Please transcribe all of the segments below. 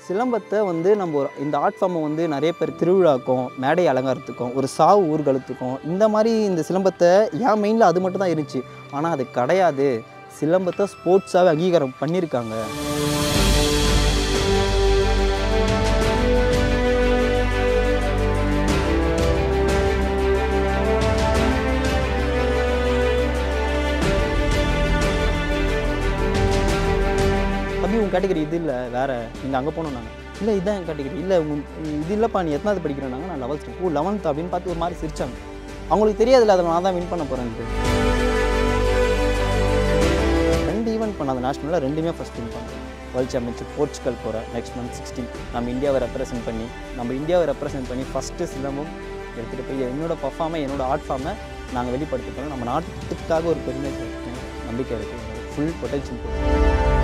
சிலம்பத்தை வந்து நம்ம ஒரு இந்த ஆர்ட் ஃபார்மை வந்து நிறைய பேர் திருவிழாக்கும் மேடை அலங்காரத்துக்கும் ஒரு சாவு ஊர்வலத்துக்கும் இந்த மாதிரி இந்த சிலம்பத்தை என் மெயினில் அது மட்டும் தான் இருந்துச்சு ஆனால் அது கிடையாது சிலம்பத்தை ஸ்போர்ட்ஸாகவே அங்கீகாரம் பண்ணியிருக்காங்க தம்பி உங்கள் கேட்டகரி இது இல்லை வேறு நீங்கள் அங்கே போனோம் நாங்கள் இல்லை இதுதான் என் கேட்டகரி இல்லை உங்க இது இல்லைப்பா நீ எத்தனாவது படிக்கிறேன்னாங்க நான் லெவல்த் ஓ லெவன்த் அப்படின்னு பார்த்து ஒரு மாதிரி சிரிச்சாங்க அவங்களுக்கு தெரியாதுல்ல அதை நான் தான் வின் பண்ண போகிறேன்ட்டு ரெண்டு ஈவெண்ட் பண்ண அந்த நேஷனலில் ரெண்டுமே ஃபஸ்ட் வின் பண்ணேன் வேர்ல்ட் சாம்பியன்ஷிப் போர்ச்சுகல் போகிறேன் நெக்ஸ்ட் மந்த் சிக்ஸ்டீன் நம்ம இந்தியாவை ரெப்ரசென்ட் பண்ணி நம்ம இந்தியாவை ரெப்ரசென்ட் பண்ணி ஃபஸ்ட்டு சிலம்பம் எடுத்துகிட்டு போய் என்னோட பர்ஃபார்மை என்னோட ஆர்ட் ஃபார்மை நாங்கள் வெளிப்படுத்த போகிறோம் நம்ம நாட்டுக்காக ஒரு பெருமை சேர்க்கணும் நம்பிக்கை இருக்குது ஃபுல் பொட்டன்ஷியல்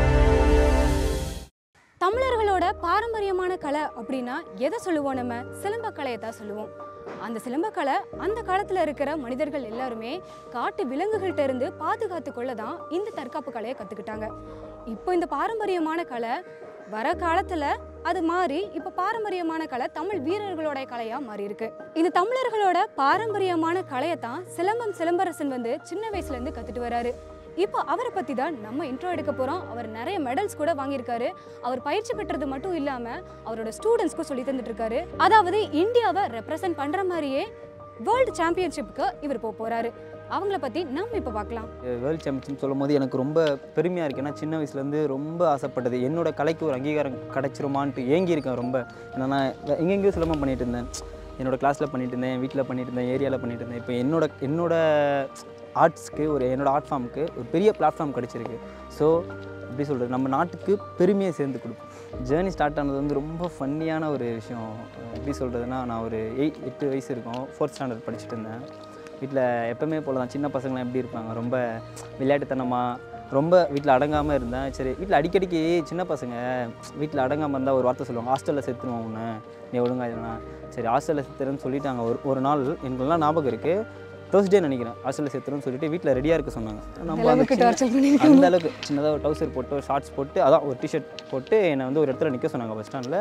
தமிழர்களோட பாரம்பரியமான கலை அப்படின்னா எதை சொல்லுவோம் நம்ம சிலம்பக்கலையை தான் சொல்லுவோம் அந்த சிலம்பக்கலை அந்த காலத்தில் இருக்கிற மனிதர்கள் எல்லாருமே காட்டு விலங்குகள்கிட்ட இருந்து பாதுகாத்து கொள்ள தான் இந்த தற்காப்பு கலையை கற்றுக்கிட்டாங்க இப்போ இந்த பாரம்பரியமான கலை வர காலத்தில் அது மாறி இப்போ பாரம்பரியமான கலை தமிழ் வீரர்களோட கலையாக மாறி இருக்கு இந்த தமிழர்களோட பாரம்பரியமான கலையை தான் சிலம்பம் சிலம்பரசன் வந்து சின்ன வயசுலேருந்து கற்றுட்டு வராரு இப்போ அவரை பற்றி தான் நம்ம இன்ட்ரோ எடுக்க போகிறோம் அவர் நிறைய மெடல்ஸ் கூட வாங்கியிருக்காரு அவர் பயிற்சி பெற்றது மட்டும் இல்லாமல் அவரோட ஸ்டூடெண்ட்ஸ்க்கும் சொல்லி தந்துட்டு இருக்காரு அதாவது இந்தியாவை ரெப்ரசன்ட் பண்ணுற மாதிரியே வேர்ல்டு சாம்பியன்ஷிப்புக்கு இவர் போக போகிறாரு அவங்கள பற்றி நம்ம இப்போ பார்க்கலாம் வேர்ல்ட் சாம்பியன்ஷிப் சொல்லும் போது எனக்கு ரொம்ப பெருமையாக இருக்குது ஏன்னா சின்ன வயசுலேருந்து ரொம்ப ஆசைப்பட்டது என்னோட கலைக்கு ஒரு அங்கீகாரம் கிடச்சிருமான்ட்டு ஏங்கி இருக்கேன் ரொம்ப ஏன்னா நான் எங்கெங்கேயோ சிலம்பம் பண்ணிட்டு இருந்தேன் என்னோட கிளாஸில் பண்ணிட்டு இருந்தேன் வீட்டில் பண்ணிட்டு இருந்தேன் ஏரியாவில் பண்ணிட்டு இருந்தேன் இப்போ என்னோட என்னோட ஆர்ட்ஸ்க்கு ஒரு என்னோட ஆர்ட் ஃபார்முக்கு ஒரு பெரிய பிளாட்ஃபார்ம் கிடச்சிருக்கு ஸோ எப்படி சொல்கிறது நம்ம நாட்டுக்கு பெருமையை சேர்ந்து கொடுக்கும் ஜேர்னி ஸ்டார்ட் ஆனது வந்து ரொம்ப ஃபன்னியான ஒரு விஷயம் எப்படி சொல்கிறதுனா நான் ஒரு எயிட் எட்டு வயசு இருக்கும் ஃபோர்த் ஸ்டாண்டர்ட் படிச்சுட்டு இருந்தேன் வீட்டில் எப்பவுமே போல தான் சின்ன பசங்களாம் எப்படி இருப்பாங்க ரொம்ப விளையாட்டுத்தனமாக ரொம்ப வீட்டில் அடங்காமல் இருந்தேன் சரி வீட்டில் அடிக்கடிக்கு சின்ன பசங்க வீட்டில் அடங்காமல் இருந்தால் ஒரு வார்த்தை சொல்லுவாங்க ஹாஸ்டலில் செத்துருவோம் உன்னை நீ ஒழுங்கா இதெல்லாம் சரி ஹாஸ்டலில் செத்துறேன்னு சொல்லிட்டாங்க ஒரு ஒரு நாள் எனக்குலாம் ஞாபகம் இருக்குது தேர்ஸ்டே நினைக்கிறேன் ஹாஸ்டலில் செத்துருன்னு சொல்லிட்டு வீட்டில் ரெடியாக இருக்க சொன்னாங்க நம்ம அந்த அளவுக்கு சின்ன- torture பண்ணி அந்த அளவுக்கு சின்னதாக ஒரு டவுசர் போட்டு ஒரு ஷார்ட்ஸ் போட்டு அதான் ஒரு டிஷர்ட் போட்டு என்னை வந்து ஒரு இடத்துல நிற்க சொன்னாங்க பஸ் ஸ்டாண்டில்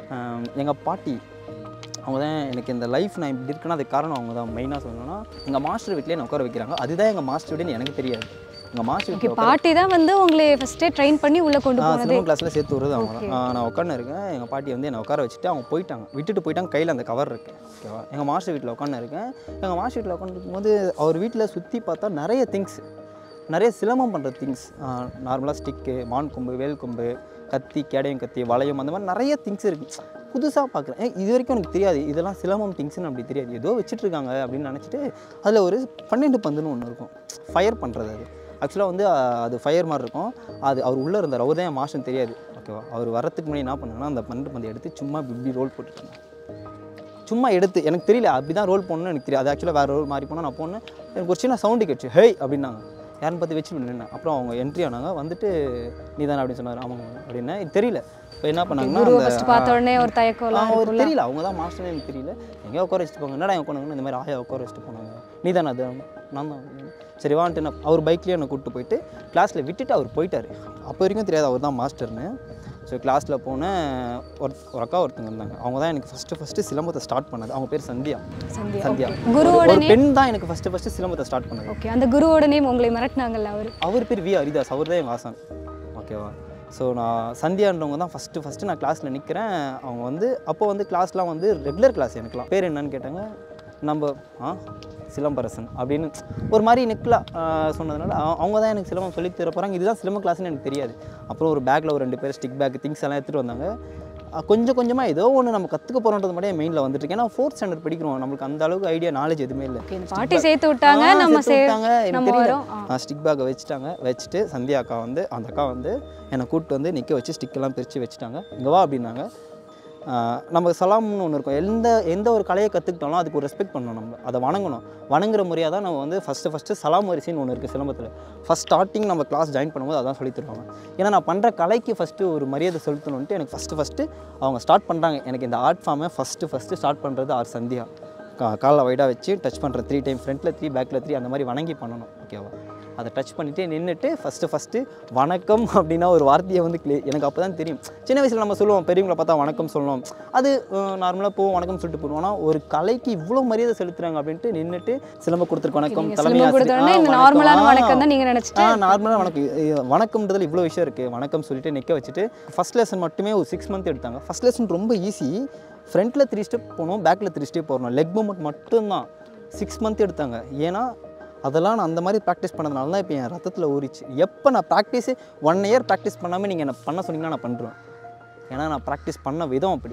எங்கள் பாட்டி அவங்க தான் எனக்கு இந்த லைஃப் நான் இப்படி இருக்கேன்னா அதுக்கு காரணம் அவங்க தான் மெயினாக சொல்லணும்னா எங்கள் மாஸ்டர் வீட்டிலே என்னை உட்கார வைக்கிறாங்க அதுதான் எங்கள் மாஸ்டர் வீடுன்னு எனக்கு தெரியாது எங்கள் மாஸ்டர் ஓகே வீட்டில் பாட்டி தான் வந்து உங்களை ஃபர்ஸ்டே ட்ரெயின் பண்ணி உள்ளே கொண்டு போனது சினிமா கிளாஸில் சேர்த்து விடுறது அவங்க தான் Okay. ஆ, நான் உட்காந்து இருக்கேன் எங்கள் பாட்டி வந்து என்னை உட்கார வச்சுட்டு அவங்க போயிட்டாங்க விட்டுட்டு போயிட்டாங்க கையில் அந்த கவர் இருக்கு ஓகேவா எங்கள் மாஸ்டர் வீட்டில் உட்காந்து இருக்கேன் எங்கள் மாஸ்டர் வீட்டில் உட்காந்துருக்கும் போது அவர் வீட்டில் சுற்றி பார்த்தா நிறைய திங்ஸ் நிறைய சிலம்பம் பண்ணுற திங்ஸ் நார்மலாக ஸ்டிக்கு மான் கொம்பு வேல் கொம்பு கத்தி கேடயம் கத்தி வளையம் அந்த மாதிரி நிறைய திங்ஸ் இருக்குது புதுசாக பார்க்குறேன் ஏய், இது வரைக்கும் எனக்கு தெரியாது இதெல்லாம் சிலம்பம் திங்ஸ்னு அப்படி தெரியாது ஏதோ வச்சுட்டு இருக்காங்க அப்படின்னு நினச்சிட்டு அதில் ஒரு பன்னெண்டு பந்துன்னு ஒன்று இருக்கும் ஃபயர் பண்ணுறது அது ஆக்சுவலாக வந்து அஹ், அது ஃபயர் மாதிரி இருக்கும் அது அவர் உள்ளே இருந்தார் அவர் தான் என் மாஸ்டர் தெரியாது ஓகேவா அவர் வரத்துக்கு முன்னாடி என்ன பண்ணாங்கன்னா அந்த பன்னெண்டு பந்து எடுத்து சும்மா இப்படி ரோல் போட்டுட்டாங்க சும்மா எடுத்து எனக்கு தெரியல அப்படி தான் ரோல் பண்ணணும்னு எனக்கு தெரியாது அது ஆக்சுவலாக வேறு ரோல் மாறி போனால் நான் போனேன் எனக்கு ஒரு சின்ன சவுண்டு கேட்டுச்சு ஹேய் அப்படின்னாங்க யாருன்னு பார்த்து வச்சு நின்னேன் அப்புறம் அவங்க என்ட்ரி ஆனாங்க வந்துட்டு நீ தானே அப்படின்னு சொன்னார் ஆமாங்க அப்படின்னா இது தெரியல இப்போ என்ன பண்ணாங்கன்னா குருவை அந்த- ஃபர்ஸ்ட் பார்த்த உடனே ஒரு தயக்கம்லாம் அவர் இருக்கும்ல தெரியல அவங்க தான் மாஸ்டர்னு எனக்கு தெரியல எங்கேயோ உட்கார வச்சுட்டு போங்க என்னடா என் கொண்டாங்க இந்த மாதிரி ஆயா உட்கார வச்சுட்டு போனாங்க நீ தானே அது நான் தான் சரி வான்ட்டு நான் அவர் பைக்லேயே என்னை கூப்பிட்டு போயிட்டு கிளாஸில் விட்டுட்டு அவர் போயிட்டார் அப்போ வரைக்கும் தெரியாது அவர் தான் மாஸ்டர்னு ஸோ கிளாஸில் போனேன் ஒரு ஒரு அக்கா ஒருத்தங்க இருந்தாங்க அவங்க தான் எனக்கு ஃபஸ்ட்டு ஃபஸ்ட்டு சிலம்பத்தை ஸ்டார்ட் பண்ணது அவங்க பேர் சந்தியா சந்தியா சந்தியா okay. குருவோட ஒரு நேம் பெண் தான் எனக்கு ஃபஸ்ட்டு ஃபஸ்ட்டு சிலம்பத்தை ஸ்டார்ட் பண்ணது ஓகே அந்த குருவோட நேம் உங்களை மிரட்டினாங்கல்ல அவர் அவர் பேர் வி ஹரிதாஸ் அவர் தான் எங்கள் ஆசான் ஓகேவா ஸோ நான் சந்தியான்றவங்க தான் ஃபஸ்ட்டு ஃபஸ்ட்டு நான் கிளாஸில் நிற்கிறேன் அவங்க வந்து அப்போ வந்து கிளாஸ்லாம் வந்து ரெகுலர் கிளாஸ் எனக்குலாம் பேர் என்னன்னு கேட்டாங்க நம்ம ஆ சிலம்பரசன் அப்படின்னு ஒரு மாதிரி நெக்கில் சொன்னதுனால அ- அவங்க தான் எனக்கு சிலம்பம் சொல்லி தர போகிறாங்க இதுதான் சிலம்பம் கிளாஸ்னு எனக்கு தெரியாது அப்புறம் ஒரு பேக்கில் ஒரு ரெண்டு பேர் ஸ்டிக் பேக் திங்ஸ் எல்லாம் எடுத்துகிட்டு வந்தாங்க அ, கொஞ்சம் கொஞ்சமாக ஏதோ ஒன்று நம்ம கற்றுக்க போகிறோன்றது மட்டும் என் மெயினில் வந்துட்டு இருக்கு. ஏன்னா ஃபோர்த் ஸ்டாண்டர்ட் படிக்கிறோம் நம்மளுக்கு அந்த அளவுக்கு ஐடியா நாலேஜ் எதுவுமே இல்லை ஓகே இந்த பாட்டி சேர்த்து விட்டாங்க ஆ, நம்ம சேர்த்து சே விட்டாங்க. எனக்கு நம்ம தெரியல. வரோம் ஆ. நான் ஸ்டிக் பேக்கை வச்சுட்டாங்க வச்சுட்டு சந்தியா அக்கா வந்து அந்த அக்கா வந்து என்னை கூப்பிட்டு வந்து நிற்க வச்சு ஸ்டிக்கெல்லாம் பிரித்து வச்சுட்டாங்க இங்கே வா அப்படின்னாங்க ஆஹ் நம்ம சலாம்னு ஒன்று இருக்கும் எந்த எந்த ஒரு கலையை கற்றுக்கிட்டாலும் அதுக்கு ஒரு ரெஸ்பெக்ட் பண்ணணும் நம்ம அதை வணங்கணும் வணங்குற முறையாக தான் நம்ம வந்து ஃபஸ்ட்டு ஃபஸ்ட்டு சலாம் வரிசைன்னு ஒன்று இருக்குது சிலம்பத்தில் ஃபஸ்ட் ஸ்டார்டிங் நம்ம கிளாஸ் ஜாயின் பண்ணும்போது அதான் சொல்லி தருவாங்க ஏன்னா நான் பண்ணுற கலைக்கு ஃபஸ்ட்டு ஒரு மரியாதை செலுத்தணுன்ட்டு எனக்கு ஃபஸ்ட்டு ஃபஸ்ட்டு அவங்க ஸ்டார்ட் பண்ணுறாங்க எனக்கு இந்த ஆர்ட் ஃபார்மை ஃபஸ்ட்டு ஃபஸ்ட்டு ஸ்டார்ட் பண்ணுறது ஆர் சந்தியா கா காலில் வைடாக வச்சு டச் பண்ணுற த்ரீ டைம் ஃப்ரண்ட்டில் த்ரீ பேக்கில் த்ரீ அந்த மாதிரி வணங்கி பண்ணணும் ஓகேவா அதை டச் பண்ணிவிட்டு நின்றுட்டு ஃபஸ்ட்டு ஃபஸ்ட்டு வணக்கம் அப்படின்னா ஒரு வார்த்தையை வந்து clear- எனக்கு அப்போ தான் தெரியும் சின்ன வயசில் நம்ம சொல்லுவோம் பெரியவங்களை பார்த்தா வணக்கம் சொல்லணும் அது நார்மலாக போவோம் வணக்கம் சொல்லிட்டு போடுவோம் ஆனால் ஒரு கலைக்கு இவ்வளோ மரியாதை செலுத்துறாங்க அப்படின்ட்டு நின்றுட்டு சிலம்ப கொடுத்துருக்கு வணக்கம் நீங்க தலைமை சிலம்பம் ஆசிரியர். கொடுத்தோடனே ஆ, இந்த வணக்கம். நார்மலான ஆ. வணக்கம் தான் நீங்க நினைச்சிட்டு ஆ நார்மலாக வணக்கம் இ- வணக்கம்ன்றதுல இவ்வளோ விஷயம் இருக்குது வணக்கம் சொல்லிட்டு நிற்க வச்சுட்டு ஃபஸ்ட் லெசன் மட்டுமே ஒரு சிக்ஸ் மந்த் எடுத்தாங்க ஃபஸ்ட் லெசன் ரொம்ப ஈஸி ஃப்ரண்ட்டில் த்ரீ ஸ்டெப் போகணும் பேக்கில் த்ரீ ஸ்டெப் போகணும் லெக் மூமெண்ட் மட்டும்தான் சிக்ஸ் மந்த் எடுத்தாங்க ஏன்னா அதெல்லாம் நான் அந்த மாதிரி ப்ராக்டிஸ் பண்ணதுனால தான் இப்போ என் ரத்தத்தில் ஊறிச்சு எப்போ நான் ப்ராக்டிஸு ஒன் இயர் ப்ராக்டிஸ் பண்ணாமல் நீங்கள் என்ன பண்ண சொன்னீங்கன்னா நான் பண்ணுறேன் ஏன்னா நான் ப்ராக்டிஸ் பண்ண விதம் அப்படி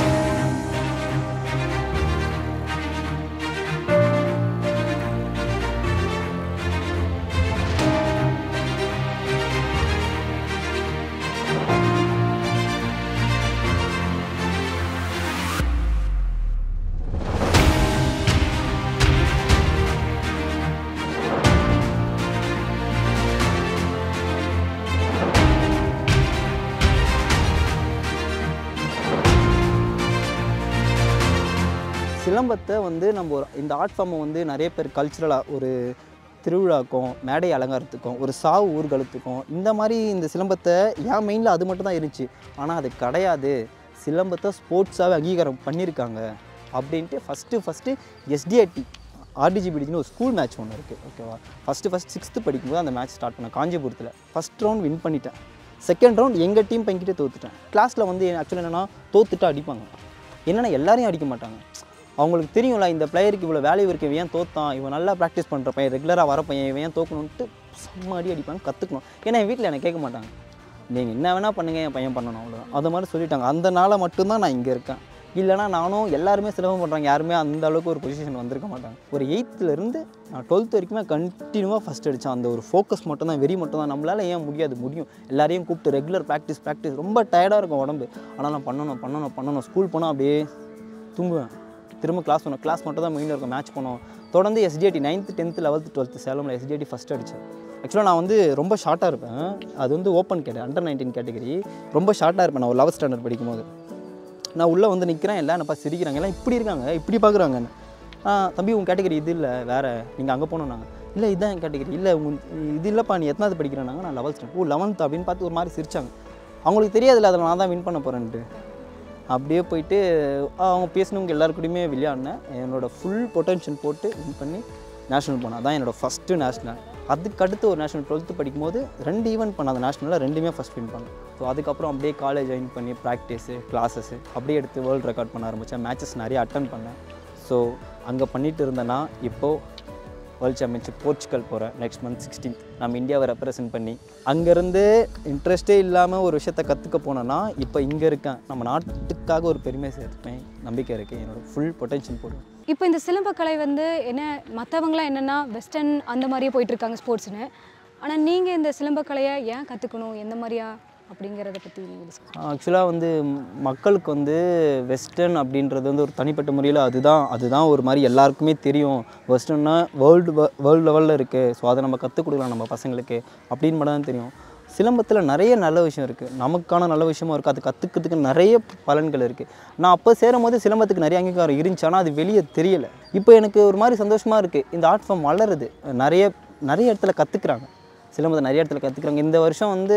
சிலம்பத்தை வந்து நம்ம ஒரு இந்த ஆர்ட் ஃபார்மை வந்து நிறைய பேர் கல்ச்சுரலாக ஒரு திருவிழாக்கும் மேடை அலங்காரத்துக்கும் ஒரு சாவு ஊர்வலத்துக்கும் இந்த மாதிரி இந்த சிலம்பத்தை என் மெயினில் அது மட்டும் தான் இருந்துச்சு ஆனால் அது கிடையாது சிலம்பத்தை ஸ்போர்ட்ஸாகவே அங்கீகாரம் பண்ணியிருக்காங்க அப்படின்ட்டு ஃபஸ்ட்டு ஃபஸ்ட்டு எஸ்டிஐடி ஆர்டிஜிபிடின்னு ஒரு ஸ்கூல் மேட்ச் ஒன்று இருக்குது ஓகேவா ஃபஸ்ட்டு ஃபஸ்ட் சிக்ஸ்த்து படிக்கும்போது அந்த மேட்ச் ஸ்டார்ட் பண்ணேன் காஞ்சிபுரத்தில் ஃபஸ்ட் ரவுண்ட் வின் பண்ணிட்டேன் செகண்ட் ரவுண்ட் எங்கள் டீம் பங்கிட்டே தோத்துட்டேன் கிளாஸில் வந்து ஆக்சுவலி என்னென்னா தோத்துட்டு அடிப்பாங்க என்னென்னா எல்லாரையும் அடிக்க மாட்டாங்க அவங்களுக்கு தெரியும்ல இந்த பிளேயருக்கு இவ்வளோ வேல்யூ இருக்கு இவன் ஏன் தோத்தான் இவன் நல்லா ப்ராக்டிஸ் பண்ணுற பையன் ரெகுலராக வர பையன் இவன் ஏன் தோக்கணுன்ட்டு செம்ம அடி அடிப்பாங்க கற்றுக்கணும் ஏன்னா என் வீட்டில் எனக்கு கேட்க மாட்டாங்க நீங்கள் என்ன வேணால் பண்ணுங்க என் பையன் பண்ணணும் அவ்வளோதான் அது மாதிரி சொல்லிட்டாங்க அந்த நாளை மட்டும்தான் நான் இங்கே இருக்கேன் இல்லைனா நானும் எல்லாருமே சிரமம் பண்ணுறாங்க யாருமே அந்த அளவுக்கு ஒரு பொசிஷன் வந்திருக்க மாட்டாங்க ஒரு எயித்துலேருந்து நான் டுவெல்த் வரைக்குமே கண்டினியூவாக ஃபஸ்ட் அடித்தேன் அந்த ஒரு ஃபோக்கஸ் மட்டும் தான் வெறி மட்டும் தான் நம்மளால் ஏன் முடியாது முடியும் எல்லாரையும் கூப்பிட்டு ரெகுலர் ப்ராக்டிஸ் ப்ராக்டிஸ் ரொம்ப டயர்டாக இருக்கும் உடம்பு ஆனால் நான் பண்ணணும் பண்ணணும் பண்ணணும் ஸ்கூல் போனால் அப்படியே தூங்குவேன் திரும்ப கிளாஸ் போனோம் கிளாஸ் மட்டும் தான் மெயினில் இருக்கும் மேட்ச் போனோம் தொடர்ந்து SDIT ninth tenth eleventh twelfth சேலமில் எஸ்டிஐடி ஃபஸ்ட் அடித்தேன் ஆக்சுவலாக நான் வந்து ரொம்ப ஷார்ட்டாக இருப்பேன் அது வந்து ஓப்பன் கேட்டேன் அண்டர் நைன்டீன் கேட்டகரி ரொம்ப ஷார்ட்டாக இருப்பேன் நான் ஒரு லெவல்த் ஸ்டாண்டர்ட் படிக்கும்போது நான் உள்ளே வந்து நிற்கிறேன் எல்லாம் என்னப்பா சிரிக்கிறாங்க எல்லாம் இப்படி இருக்காங்க இப்படி பார்க்குறாங்க என்ன ஆ தம்பி உங்கள் கேட்டகரி இது இல்லை வேறு நீங்கள் அங்கே போனோம் நாங்கள் இல்லை இதுதான் என் கேட்டகரி இல்லை உங்க இது இல்லைப்பா நீ எத்தனாவது படிக்கிறேன்னாங்க நான் லெவல்த் ஸ்டாண்டர்ட் ஓ லெவன்த் அப்படின்னு பார்த்து ஒரு மாதிரி சிரிச்சாங்க அவங்களுக்கு தெரியாதுல்ல அதில் நான் தான் வின் பண்ண போகிறேன்ட்டு அப்படியே போயிட்டு அவங்க பேசினவங்க எல்லாருக்கூடயுமே விளையாடினேன் என்னோடய ஃபுல் பொட்டன்ஷியல் போட்டு வின் பண்ணி நேஷ்னல் போனேன் அதான் என்னோடய ஃபஸ்ட்டு நேஷ்னல் அதுக்கு அடுத்து ஒரு நேஷ்னல் டுவெல்த்து படிக்கும்போது ரெண்டு ஈவெண்ட் பண்ண அந்த நேஷ்னலில் ரெண்டுமே ஃபஸ்ட் வின் பண்ணேன் ஸோ அதுக்கப்புறம் அப்படியே காலேஜ் ஜாயின் பண்ணி ப்ராக்டிஸு கிளாஸஸு அப்படியே எடுத்து வேர்ல்டு ரெக்கார்ட் பண்ண ஆரம்பித்தேன் மேட்சஸ் நிறைய அட்டன் பண்ணேன் ஸோ அங்கே பண்ணிட்டு இருந்தேன்னா இப்போது வேர்ல்ட் சாம்பியன்ஷிப் போர்ச்சுகல் போகிறேன் நெக்ஸ்ட் மந்த் சிக்ஸ்டீன்த் நம்ம இந்தியாவை ரெப்ரசென்ட் பண்ணி அங்கேருந்து இன்ட்ரெஸ்டே இல்லாமல் ஒரு விஷயத்தை கற்றுக்க போனேன்னா இப்போ இங்கே இருக்கேன் நம்ம நாட்டுக்காக ஒரு பெருமை சேர்த்துப்பேன் நம்பிக்கை இருக்குது என்னோட ஃபுல் பொட்டன்ஷியல் போடுவேன் இப்போ இந்த சிலம்பக்கலை வந்து என்ன மற்றவங்களாம் என்னென்னா வெஸ்டர்ன் அந்த மாதிரியே போயிட்டு இருக்காங்க ஸ்போர்ட்ஸ்னு ஆனால் நீங்கள் இந்த சிலம்பக்கலையை ஏன் கற்றுக்கணும் எந்த மாதிரியா அப்படிங்கிறத பற்றி நீங்கள் சொல்லுங்கள் ஆக்சுவலாக வந்து ம், மக்களுக்கு வந்து வெஸ்டர்ன் அப்படின்றது வந்து ஒரு தனிப்பட்ட முறையில் அதுதான் அதுதான் ஒரு மாதிரி எல்லாருக்குமே தெரியும் வெஸ்டர்ன்னா வேர்ல்டு வேர்ல்டு லெவலில் இருக்குது ஸோ அதை நம்ம கற்றுக் கொடுக்கலாம் நம்ம பசங்களுக்கு அப்படின்னு மட்டும் தான் தெரியும் சிலம்பத்தில் நிறைய நல்ல விஷயம் இருக்குது நமக்கான நல்ல விஷயமும் இருக்குது அது கற்றுக்கிறதுக்கு நிறைய பலன்கள் இருக்குது நான் அப்போ சேரும் போது சிலம்பத்துக்கு நிறைய அங்கீகாரம் இருந்துச்சு ஆனால் அது வெளியே தெரியலை இப்போ எனக்கு ஒரு மாதிரி சந்தோஷமாக இருக்குது இந்த ஆர்ட் ஃபார்ம் வளருது நிறைய நிறைய இடத்துல கற்றுக்குறாங்க சிலம்பத்தை நிறைய இடத்துல கற்றுக்குறாங்க இந்த வருஷம் வந்து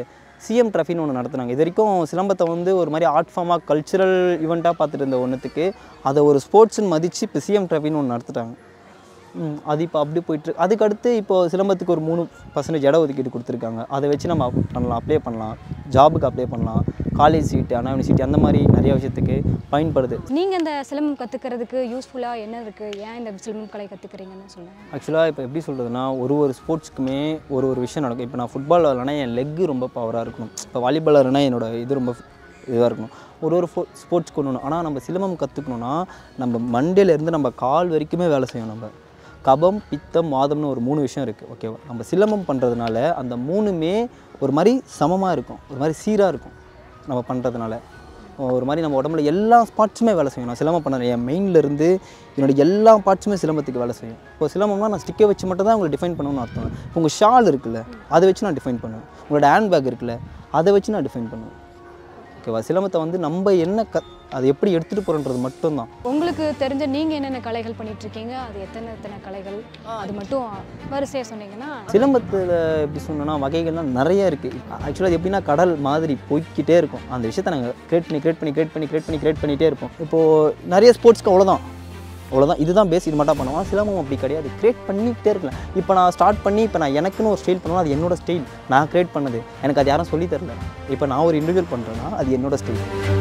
சிஎம் ட்ரஃபின்னு ஒன்று நடத்துனாங்க இது வரைக்கும் சிலம்பத்தை வந்து ஒரு மாதிரி ஆர்ட் ஃபார்மாக கல்ச்சுரல் ஈவெண்ட்டாக பார்த்துட்டு இருந்த ஒன்றுத்துக்கு அதை ஒரு ஸ்போர்ட்ஸ்னு மதித்து இப்போ சிஎம் ட்ரஃபின்னு ஒன்று நடத்துட்டாங்க ம், அது இப்போ அப்படி போயிட்டு அதுக்கு அடுத்து இப்போ சிலம்பத்துக்கு ஒரு மூணு பர்சன்டேஜ் இட ஒதுக்கீடு கொடுத்துருக்காங்க அதை வச்சு நம்ம அப்~ பண்ணலாம் அப்ளை பண்ணலாம் ஜாபுக்கு அப்ளை பண்ணலாம் காலேஜ் சீட்டு அனாவணி சீட்டு அந்த மாதிரி நிறைய விஷயத்துக்கு பயன்படுது நீங்கள் இந்த சிலம்பம் கற்றுக்கிறதுக்கு யூஸ்ஃபுல்லாக என்ன இருக்குது ஏன் இந்த சிலம்பம் கலை கற்றுக்கிறீங்கன்னு சொல்லுங்கள் ஆக்சுவலாக இப்போ எப்படி சொல்கிறதுனா ஒரு ஒரு ஸ்போர்ட்ஸ்க்குமே ஒரு ஒரு விஷயம் நடக்கும் இப்போ நான் ஃபுட்பால் விளாட்னா என் லெக்கு ரொம்ப பவராக இருக்கணும் இப்போ வாலிபால் விளாட்னா என்னோட இது ரொம்ப இதுவாக இருக்கணும் ஒரு ஒரு ஃபோ ஸ்போர்ட்ஸ் கொண்டு வரணும் ஆனால் நம்ம சிலம்பம் கற்றுக்கணுன்னா நம்ம மண்டேலேருந்து நம்ம கால் வரைக்குமே வேலை செய்யணும் நம்ம கபம் பித்தம் வாதம்னு ஒரு மூணு விஷயம் இருக்குது ஓகேவா நம்ம சிலம்பம் பண்ணுறதுனால அந்த மூணுமே ஒரு மாதிரி சமமாக இருக்கும் ஒரு மாதிரி சீராக இருக்கும் நம்ம பண்ணுறதுனால ஒரு மாதிரி நம்ம உடம்புல எல்லா பார்ட்ஸுமே வேலை செய்யும் நான் சிலம்பம் பண்ண என் மெயின்ல இருந்து என்னோட எல்லா பார்ட்ஸுமே சிலம்பத்துக்கு வேலை செய்யும் இப்போ சிலம்பம்னா நான் ஸ்டிக்கை வச்சு மட்டும் தான் உங்களை டிஃபைன் பண்ணணும்னு அர்த்தம் இப்போ உங்கள் ஷால் இருக்குல்ல அதை வச்சு நான் டிஃபைன் பண்ணுவேன் உங்களோட ஹேண்ட் பேக் இருக்குல்ல அதை வச்சு நான் டிஃபைன் பண்ணுவேன் ஓகேவா சிலம்பத்தை வந்து நம்ம என்ன க அதை எப்படி எடுத்துகிட்டு போகிறோன்றது மட்டும்தான் உங்களுக்கு தெரிஞ்ச நீங்கள் என்னென்ன கலைகள் பண்ணிட்டு இருக்கீங்க அது எத்தனை எத்தனை கலைகள் அது மட்டும் வரிசையாக சொன்னீங்கன்னா சிலம்பத்தில் எப்படி சொன்னோன்னா வகைகள்லாம் நிறைய இருக்குது ஆக்சுவலாக அது எப்படின்னா கடல் மாதிரி போய்க்கிட்டே இருக்கும் அந்த விஷயத்தை நாங்கள் கிரியேட் பண்ணி கிரியேட் பண்ணி கிரியேட் பண்ணி கிரியேட் பண்ணி கிரியேட் பண்ணிகிட்டே இருப்போம் இப்போது நிறைய ஸ்போர்ட்ஸ்க்கு அவ்வளோதான் அவ்வளோதான் இதுதான் பேஸ் இது மட்டும் பண்ணுவோம் சிலம்பம் அப்படி கிடையாது கிரியேட் பண்ணிக்கிட்டே இருக்கலாம் இப்போ நான் ஸ்டார்ட் பண்ணி இப்போ நான் எனக்குன்னு ஒரு ஸ்டைல் பண்ணுவேன் அது என்னோட ஸ்டைல் நான் கிரியேட் பண்ணது எனக்கு அது யாரும் சொல்லித் தரல இப்போ நான் ஒரு இண்டிவிஜுவல் பண்ணுறேன்னா அது என்னோட ஸ்டைல்